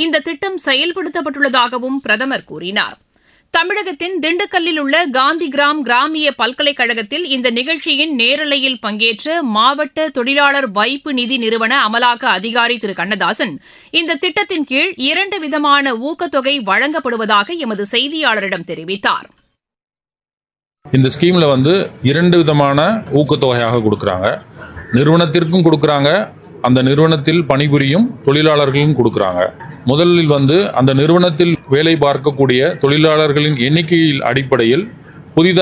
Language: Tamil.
இந்த திட்டம் செயல்படுத்தப்பட்டுள்ளதாகவும் பிரதமர் கூறினார் தமிழகத்தின் திண்டுக்கல்லில் உள்ள காந்திகிராம் கிராமிய பல்கலைக்கழகத்தில் இந்த நிகழ்ச்சியின் நேரலையில் பங்கேற்ற மாவட்ட தொழிலாளர் வைப்பு நிதி நிறுவன அமலாக்க அதிகாரி திரு கண்ணதாசன் இந்த திட்டத்தின் கீழ் இரண்டு விதமான ஊக்கத்தொகை வழங்கப்படுவதாக எமது செய்தியாளரிடம் தெரிவித்தார் இந்த ஸ்கீம்ல வந்து இரண்டு விதமான ஊக்கத்தொகையாக கொடுக்கறாங்க நிறுவனத்திற்கும் கொடுக்கறாங்க அந்த நிறுவனத்தில் பணிபுரியும் தொழிலாளர்களும் கொடுக்கறாங்க முதலில் வந்து அந்த நிறுவனத்தில் வேலை பார்க்கக்கூடிய தொழிலாளர்களின் எண்ணிக்கையில் அடிப்படையில் புதிதாக